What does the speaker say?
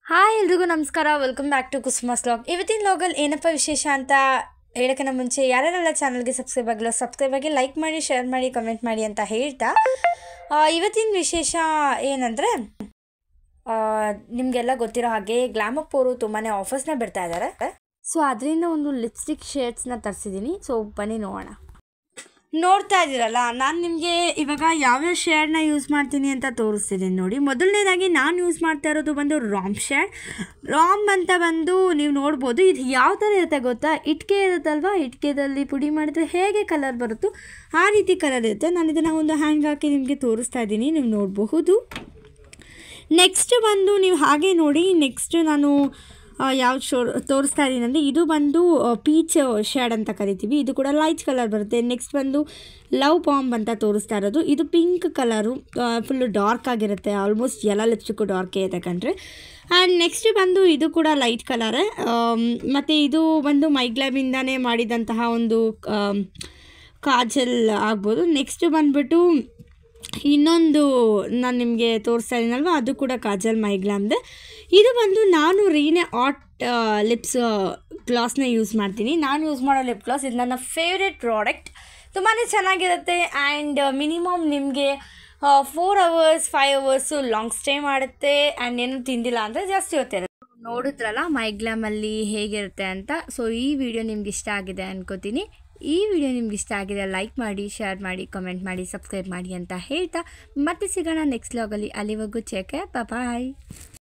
hi ಎಲ್ರಿಗೂ ನಮಸ್ಕಾರ welcome back to Kusuma's vlog ಇವತ್ತಿನ ಲಾಗಲ್ಲಿ ಏನಪ್ಪ ವಿಶೇಷ ಅಂತ ಹೇಳೋಕ್ಕಿಂತ ಮುಂಚೆ ಯಾರ್ಯಾರೆಲ್ಲ ಚಾನಲ್ಗೆ ಸಬ್ಸ್ಕ್ರೈಬ್ ಆಗಿಲ್ಲ ಸಬ್ಸ್ಕ್ರೈಬ್ ಆಗಿ ಲೈಕ್ ಮಾಡಿ ಶೇರ್ ಮಾಡಿ ಕಮೆಂಟ್ ಮಾಡಿ ಅಂತ ಹೇಳ್ತಾ ಆ, ಇವತ್ತಿನ ವಿಶೇಷ ಏನಂದರೆ ನಿಮಗೆಲ್ಲ ಗೊತ್ತಿರೋ ಹಾಗೆ ಗ್ಲಾಮಪ್ ಅವರು ತುಂಬಾ ಆಫರ್ಸ್ನ ಬಿಡ್ತಾ ಇದ್ದಾರೆ ಸೊ ಅದರಿಂದ ಒಂದು ಲಿಪ್ಸ್ಟಿಕ್ ಶೇಡ್ಸ್ನ ತರಿಸಿದ್ದೀನಿ ಸೊ ಬನ್ನಿ ನೋಡೋಣ ನೋಡ್ತಾ ಇದ್ದೀರಲ್ಲ ನಾನು ನಿಮಗೆ ಇವಾಗ ಯಾವ್ಯಾವ ಶೇಡ್ನ ಯೂಸ್ ಮಾಡ್ತೀನಿ ಅಂತ ತೋರಿಸ್ತಿದ್ದೀನಿ ನೋಡಿ ಮೊದಲನೇದಾಗಿ ನಾನು ಯೂಸ್ ಮಾಡ್ತಾ ಇರೋದು ಬಂದು ರಾಮ್ ಶೇಡ್ ರಾಮ್ ಅಂತ ಬಂದು ನೀವು ನೋಡ್ಬೋದು ಇದು ಯಾವ ಥರ ಇರುತ್ತೆ ಗೊತ್ತಾ ಇಟ್ಕೆ ಇರುತ್ತಲ್ವಾ ಇಟ್ಕೆದಲ್ಲಿ ಪುಡಿ ಮಾಡಿದ್ರೆ ಹೇಗೆ ಕಲರ್ ಬರುತ್ತೋ ಆ ರೀತಿ ಕಲರ್ ಇರುತ್ತೆ ನಾನು ಇದನ್ನು ಒಂದು ಹ್ಯಾಂಗ್ ಹಾಕಿ ನಿಮಗೆ ತೋರಿಸ್ತಾ ಇದ್ದೀನಿ ನೀವು ನೋಡಬಹುದು ನೆಕ್ಸ್ಟ್ ಬಂದು ನೀವು ಹಾಗೆ ನೋಡಿ ನೆಕ್ಸ್ಟ್ ನಾನು ಯಾವ ಶೋ ತೋರಿಸ್ತಾ ಇದ್ದೀನಿ ಅಂದರೆ ಇದು ಬಂದು ಪೀಚ್ ಶೇಡ್ ಅಂತ ಕರಿತೀವಿ ಇದು ಕೂಡ ಲೈಟ್ ಕಲರ್ ಬರುತ್ತೆ ನೆಕ್ಸ್ಟ್ ಬಂದು ಲವ್ ಬಾಂಬ್ ಅಂತ ತೋರಿಸ್ತಾ ಇರೋದು ಇದು ಪಿಂಕ್ ಕಲರು ಫುಲ್ಲು ಡಾರ್ಕ್ ಆಗಿರುತ್ತೆ ಆಲ್ಮೋಸ್ಟ್ ಎಲ್ಲ ಲಿಪ್ಸ್ಟಿಕ್ಕು ಡಾರ್ಕೇ ಇದೆ ಕಣ್ರಿ ಆ್ಯಂಡ್ ನೆಕ್ಸ್ಟ್ ಬಂದು ಇದು ಕೂಡ ಲೈಟ್ ಕಲರೇ ಮತ್ತು ಇದು ಬಂದು ಮೈಗ್ಲಾಬಿಂದನೇ ಮಾಡಿದಂತಹ ಒಂದು ಆಮ್, ಕಾಜಲ್ ಆಗ್ಬೋದು ನೆಕ್ಸ್ಟ್ ಬಂದ್ಬಿಟ್ಟು ಇನ್ನೊಂದು ನಾನು ನಿಮಗೆ ತೋರಿಸ್ತಾ ಇದ್ದೀನಲ್ವ ಅದು ಕೂಡ ಕಾಜಲ್ ಮೈಗ್ಲಾಮ್ದೆ ಇದು ಬಂದು ನಾನು ರೀನೆ ಆಟ್ ಲಿಪ್ಸ್ ಗ್ಲಾಸ್ನ ಯೂಸ್ ಮಾಡ್ತೀನಿ ನಾನು ಯೂಸ್ ಮಾಡೋ ಲಿಪ್ ಗ್ಲಾಸ್ ಇದು ನನ್ನ ಫೇವ್ರೆಟ್ ಪ್ರಾಡಕ್ಟ್ ತುಂಬಾ ಚೆನ್ನಾಗಿರುತ್ತೆ ಆ್ಯಂಡ್ ಮಿನಿಮಮ್ ನಿಮಗೆ four hours five hours long stay ಮಾಡುತ್ತೆ ಆ್ಯಂಡ್ ಏನು ತಿಂದಿಲ್ಲ ಅಂದರೆ ಜಾಸ್ತಿ ಹೊತ್ತಿರುತ್ತೆ ನೋಡಿದ್ರಲ್ಲ ಮೈಗ್ಲಾಮಲ್ಲಿ ಹೇಗಿರುತ್ತೆ ಅಂತ ಸೊ ಈ ವಿಡಿಯೋ ನಿಮ್ಗೆ ಇಷ್ಟ ಆಗಿದೆ ಅನ್ಕೋತೀನಿ ಈ ವಿಡಿಯೋ ನಿಮ್ಗೆ ಇಷ್ಟ ಆಗಿದೆ ಲೈಕ್ ಮಾಡಿ ಶೇರ್ ಮಾಡಿ ಕಮೆಂಟ್ ಮಾಡಿ ಸಬ್ಸ್ಕ್ರೈಬ್ ಮಾಡಿ ಅಂತ ಹೇಳ್ತಾ ಮತ್ತೆ ಸಿಗೋಣ ನೆಕ್ಸ್ಟ್ ಲಾಗಲ್ಲಿ ಅಲ್ಲಿವರೆಗೂ ಚೆಕ್ ಬಾಯ್